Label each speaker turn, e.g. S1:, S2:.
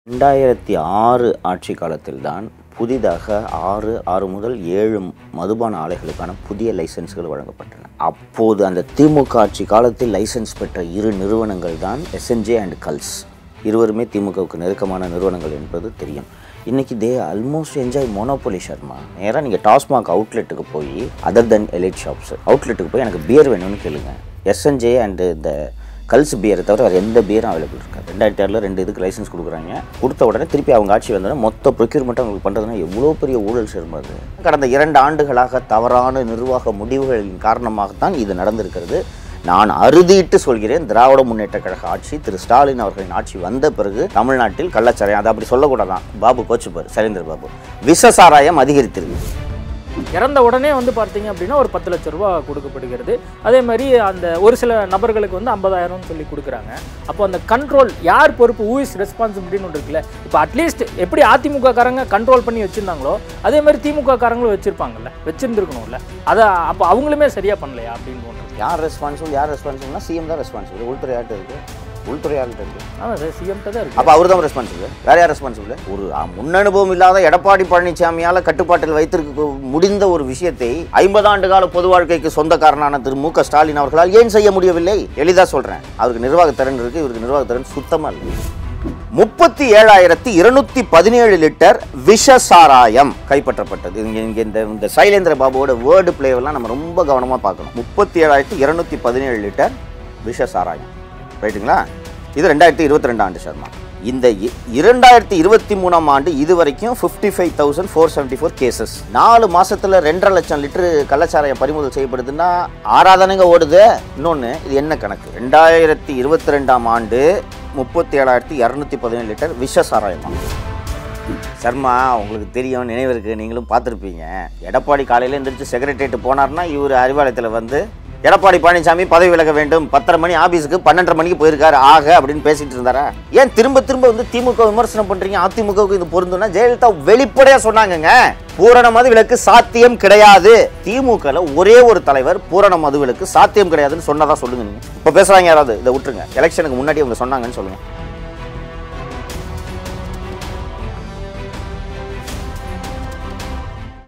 S1: ரெண்டாயிரத்தி ஆறு ஆட்சி காலத்தில்தான் புதிதாக ஆறு ஆறு முதல் ஏழு மதுபான ஆலைகளுக்கான புதிய லைசன்ஸ்கள் வழங்கப்பட்டன அப்போது அந்த திமுக ஆட்சி காலத்தில் லைசன்ஸ் பெற்ற இரு நிறுவனங்கள் தான் எஸ்என்ஜே அண்ட் கல்ஸ் இருவருமே திமுகவுக்கு நெருக்கமான நிறுவனங்கள் என்பது தெரியும் இன்னைக்கு தே ஆல்மோஸ்ட் என்ஜாய் மோனோபோலி ஷர்மா நேராக நீங்கள் டாஸ்மாக் அவுட்லெட்டுக்கு போய் அதர் தென் எலைட் ஷாப்ஸ் அவுட்லெட்டுக்கு போய் எனக்கு பியர் வேணும்னு கேளுங்க எஸ்என்ஜே அண்டு இந்த கல்ஸ் பியரை தவிர வேறு எந்த பியரும் அவைலபிள் இருக்காது ரெண்டாயிரத்தி ஆறில் ரெண்டு இதுக்கு லைசன்ஸ் கொடுக்குறாங்க கொடுத்த உடனே திருப்பி அவங்க ஆட்சி வந்தோடனே மொத்த ப்ரொக்யூர்மெண்ட் அவங்களுக்கு பண்ணுறதுனா எவ்வளோ பெரிய ஊழல் சேர்மா அது கடந்த இரண்டு ஆண்டுகளாக தவறான நிர்வாக முடிவுகளின் காரணமாகத்தான் இது நடந்திருக்கிறது நான் அறுதிட்டு சொல்கிறேன் திராவிட முன்னேற்ற கழக ஆட்சி திரு ஸ்டாலின் அவர்களின் ஆட்சி வந்த பிறகு தமிழ்நாட்டில் கள்ளச்சாராயம் அதை அப்படி சொல்லக்கூடாதான் பாபு கோச்சுப்பார் சைலேந்திர பாபு விஷ சாராயம் அதிகரித்திருக்கு
S2: இறந்த உடனே வந்து பார்த்தீங்க அப்படின்னா ஒரு பத்து லட்ச ரூபா கொடுக்கப்படுகிறது அதே மாதிரி அந்த ஒரு சில நபர்களுக்கு வந்து ஐம்பதாயிரம்னு சொல்லி கொடுக்குறாங்க அப்போ அந்த கண்ட்ரோல் யார் பொறுப்பு ஊ இஸ் ரெஸ்பான்சிபிலிட்டின்னு ஒன்று இருக்குல்ல இப்போ அட்லீஸ்ட் எப்படி அதிமுக காரங்க கண்ட்ரோல் பண்ணி வச்சிருந்தாங்களோ அதே மாதிரி திமுக காரங்களும் வச்சிருப்பாங்கல்ல வச்சிருந்துருக்கணும்ல அதை அப்போ அவங்களுமே சரியா பண்ணலையா அப்படின்னு தோணுது
S1: யார் ரெஸ்பான்சிபிள் யார் ரெஸ்பான்சிபிள்னா சிஎம் தான் ரெஸ்பான்சிபிள் உள்துறை யார்கிட்ட இருக்கு உள்துறை யார்கிட்ட இருக்கு
S2: ஆமாம் சார் சிஎம்கிட்ட தான் இருக்கு
S1: அப்போ அவர் தான் ரெஸ்பான்சிபிள் வேற யார் ரெஸ்பான்சிபிள் ஒரு அ, முன் அனுபவம் இல்லாத எடப்பாடி பழனிசாமியால் கட்டுப்பாட்டில் வைத்திருக்க முடிந்த ஒரு விஷயத்தை ஐம்பது ஆண்டு கால பொது வாழ்க்கைக்கு சொந்தக்காரனான திரு மு க ஸ்டாலின் அவர்களால் ஏன் செய்ய முடியவில்லை எளிதாக சொல்கிறேன் அவருக்கு நிர்வாக திறன் இருக்கு இவருக்கு நிர்வாக திறன் சுத்தமாக இல்லை முப்பத்தி ஏழாயிரத்தி இருநூத்தி பதினேழு லிட்டர் விஷ சாராயம் கைப்பற்றப்பட்டது இங்க இங்க இந்த இந்த சைலேந்திர பாபுவோட வேர்டு பிளேவெல்லாம் நம்ம ரொம்ப கவனமாக பார்க்கணும் முப்பத்தி ஏழாயிரத்தி இருநூத்தி பதினேழு லிட்டர் விஷ சாராயம் ரைட்டுங்களா இது ரெண்டாயிரத்தி இருபத்தி ரெண்டு ஆண்டு சர்மா இந்த இ- இரண்டாயிரத்தி இருபத்தி மூணாம் ஆண்டு இது வரைக்கும் fifty five thousand four seventy four cases நாலு மாசத்துல ரெண்டரை லட்சம் லிட்டரு கள்ளச்சாராயம் பறிமுதல் செய்யப்படுதுன்னா ஆறாதானங்க ஓடுது இன்னொன்று இது என்ன கணக்கு ரெண்டாயிரத்தி இருபத்தி ரெண்டாம் ஆண்டு முப்பத்தி ஏழாயிரத்தி இரநூத்தி பதினேழு லிட்டர் விஷ சாராயமா சர்மா உங்களுக்கு தெரியும் நினைவு இருக்கு நீங்களும் பார்த்துருப்பீங்க எடப்பாடி காலையில் எந்திரிச்சு செக்ரட்டரியேட் போனார்னா இவர் அறிவாலயத்தில் வந்து எடப்பாடி பழனிசாமி பதவி விலக வேண்டும் பத்தரை மணி ஆபீஸுக்கு பன்னெண்டரை மணிக்கு போயிருக்காரு ஆக அப்படின்னு பேசிட்டு இருந்தாரா ஏன் திரும்ப திரும்ப வந்து திமுக விமர்சனம் பண்றீங்க அதிமுகவுக்கு இது பொருந்தும்னா ஜெயலலிதா வெளிப்படையா சொன்னாங்கங்க பூரண மது விலக்கு சாத்தியம் கிடையாது திமுகல ஒரே ஒரு தலைவர் பூரண மது விலக்கு சாத்தியம் கிடையாதுன்னு சொன்னதா சொல்லுங்க நீங்க இப்ப பேசுறாங்க யாராவது இதை விட்டுருங்க எலெக்ஷனுக்கு முன்னாடி அவங்க சொன்னாங்கன்னு சொல்லுங்க